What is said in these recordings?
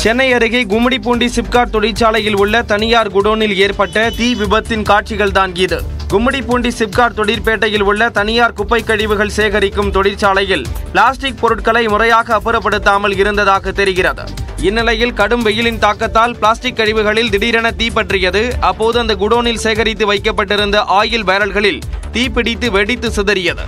சென்னை அருகே கும்மிடிப்பூண்டி சிப்காட் தொழிற்சாலையில் உள்ள தனியார் குடோனில் ஏற்பட்ட தீ விபத்தின் காட்சிகள்தான் இது கும்மிடிப்பூண்டி சிப்காட் தொழிற்பேட்டையில் உள்ள தனியார் குப்பை கழிவுகள் சேகரிக்கும் தொழிற்சாலையில் பிளாஸ்டிக் பொருட்களை முறையாக அப்புறப்படுத்தாமல் இருந்ததாக தெரிகிறது இந்நிலையில் கடும் வெயிலின் தாக்கத்தால் பிளாஸ்டிக் கழிவுகளில் திடீரென தீ பற்றியது அப்போது அந்த குடோனில் சேகரித்து வைக்கப்பட்டிருந்த ஆயில் பேரல்களில் தீப்பிடித்து வெடித்து சிதறியது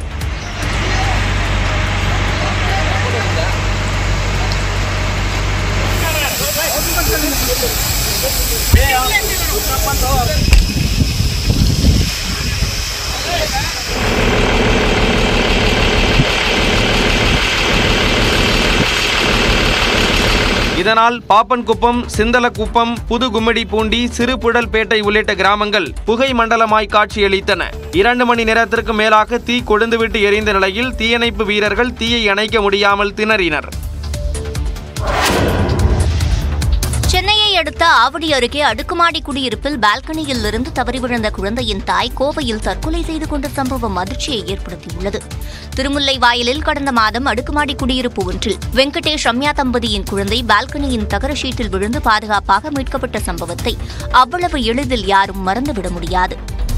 இதனால் பாப்பன்குப்பம் சிந்தலக்குப்பம் புது கும்மிடிப்பூண்டி சிறுபுழல்பேட்டை உள்ளிட்ட கிராமங்கள் புகை மண்டலமாய் காட்சியளித்தன இரண்டு மணி நேரத்திற்கு மேலாக தீ கொழுந்துவிட்டு எரிந்த நிலையில் தீயணைப்பு வீரர்கள் தீயை அணைக்க முடியாமல் திணறினர் சென்னையை அடுத்த ஆவடி அருகே அடுக்குமாடி குடியிருப்பில் பால்கனியில் இருந்து தவறி விழுந்த குழந்தையின் தாய் கோவையில் தற்கொலை செய்து கொண்ட சம்பவம் அதிர்ச்சியை ஏற்படுத்தியுள்ளது திருமுல்லை வாயிலில் கடந்த மாதம் அடுக்குமாடி குடியிருப்பு ஒன்றில் வெங்கடேஷ் ரம்யா தம்பதியின் குழந்தை பால்கனியின் தகர ஷீட்டில் விழுந்து பாதுகாப்பாக மீட்கப்பட்ட சம்பவத்தை அவ்வளவு எளிதில் யாரும் மறந்துவிட முடியாது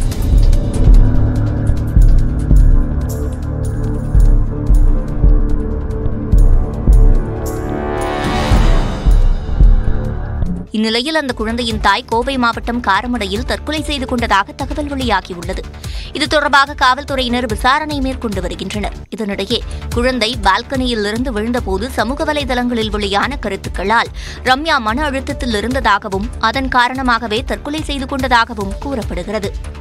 இந்நிலையில் அந்த குழந்தையின் தாய் கோவை மாவட்டம் காரமடையில் தற்கொலை செய்து கொண்டதாக தகவல் வெளியாகியுள்ளது இது தொடர்பாக காவல்துறையினர் விசாரணை மேற்கொண்டு வருகின்றனர் இதனிடையே குழந்தை பால்கனியில் இருந்து விழுந்தபோது சமூக வலைதளங்களில் வெளியான கருத்துக்களால் ரம்யா மன அழுத்தத்தில் இருந்ததாகவும் அதன் காரணமாகவே தற்கொலை செய்து கொண்டதாகவும் கூறப்படுகிறது